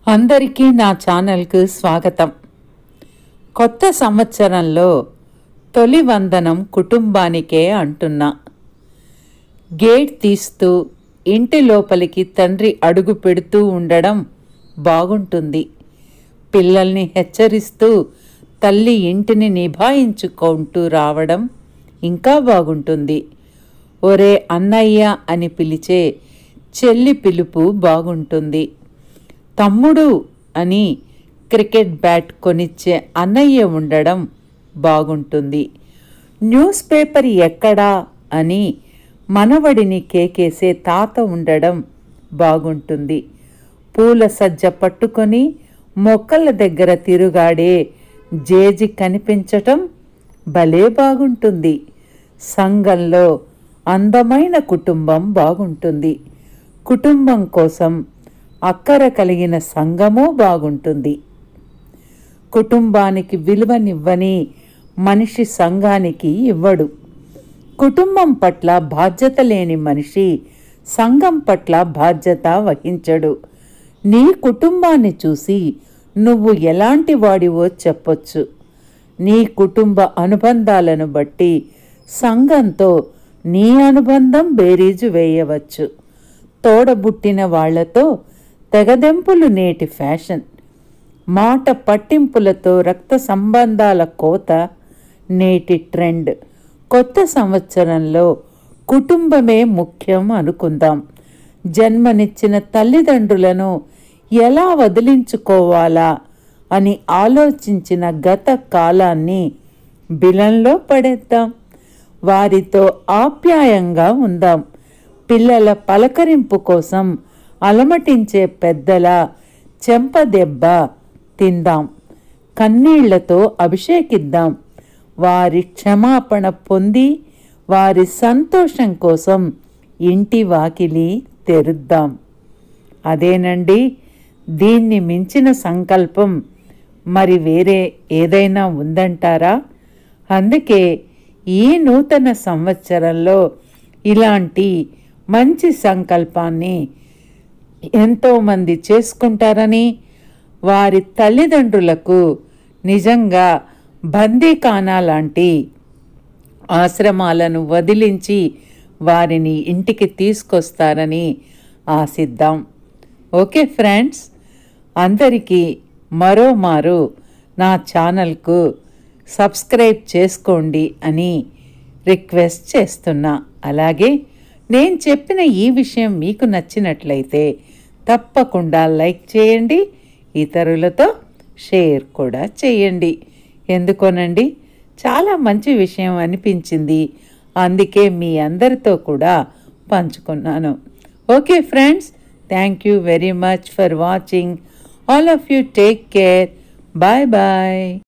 అందరికీ నా ఛానల్కు స్వాగతం కొత్త సంవత్సరంలో తొలి వందనం కుటుంబానికే అంటున్నా గేట్ తీస్తూ ఇంటి లోపలికి తండ్రి అడుగు పెడుతూ ఉండడం బాగుంటుంది పిల్లల్ని హెచ్చరిస్తూ తల్లి ఇంటిని నిభాయించుకుంటూ రావడం ఇంకా బాగుంటుంది ఒరే అన్నయ్య అని పిలిచే చెల్లి పిలుపు బాగుంటుంది తమ్ముడు అని క్రికెట్ బ్యాట్ కొనిచ్చే అన్నయ్య ఉండడం బాగుంటుంది న్యూస్ పేపర్ ఎక్కడా అని మనవడిని కేకేసే తాత ఉండడం బాగుంటుంది పూల సజ్జ పట్టుకొని మొక్కల దగ్గర తిరుగాడే జేజి కనిపించటం భలే బాగుంటుంది సంఘంలో అందమైన కుటుంబం బాగుంటుంది కుటుంబం కోసం అక్కర కలిగిన సంఘమూ బాగుంటుంది కుటుంబానికి విలువనివ్వని మనిషి సంఘానికి ఇవ్వడు కుటుంబం పట్ల బాధ్యత లేని మనిషి సంఘం పట్ల బాధ్యత వహించడు నీ కుటుంబాన్ని చూసి నువ్వు ఎలాంటి వాడివో చెప్పొచ్చు నీ కుటుంబ అనుబంధాలను బట్టి సంఘంతో నీ అనుబంధం బేరీజు వేయవచ్చు తోడబుట్టిన వాళ్లతో తెగదెంపులు నేటి ఫ్యాషన్ మాట పట్టింపులతో రక్త సంబంధాల కోత నేటి ట్రెండ్ కొత్త సంవత్సరంలో కుటుంబమే ముఖ్యం అనుకుందాం జన్మనిచ్చిన తల్లిదండ్రులను ఎలా వదిలించుకోవాలా అని ఆలోచించిన గత కాలాన్ని బిలంలో పడేద్దాం వారితో ఆప్యాయంగా ఉందాం పిల్లల పలకరింపు కోసం అలమటించే పెద్దల చెంపదెబ్బ తిందాం కన్నీళ్లతో అభిషేకిద్దాం వారి క్షమాపణ పొంది వారి సంతోషం కోసం ఇంటి వాకిలి తెరుద్దాం అదేనండి దీన్ని మించిన సంకల్పం మరి వేరే ఏదైనా ఉందంటారా అందుకే ఈ నూతన సంవత్సరంలో ఇలాంటి మంచి సంకల్పాన్ని ఎంతోమంది చేసుకుంటారని వారి తల్లిదండ్రులకు నిజంగా బందీఖానా లాంటి ఆశ్రమాలను వదిలించి వారిని ఇంటికి తీసుకొస్తారని ఆశిద్దాం ఓకే ఫ్రెండ్స్ అందరికీ మరోమారు నా ఛానల్కు సబ్స్క్రైబ్ చేసుకోండి అని రిక్వెస్ట్ చేస్తున్నా అలాగే నేను చెప్పిన ఈ విషయం మీకు నచ్చినట్లయితే తప్పకుండా లైక్ చేయండి ఇతరులతో షేర్ కూడా చేయండి ఎందుకోనండి చాలా మంచి విషయం అనిపించింది అందుకే మీ అందరితో కూడా పంచుకున్నాను okay friends thank you very much for watching all of you take care bye bye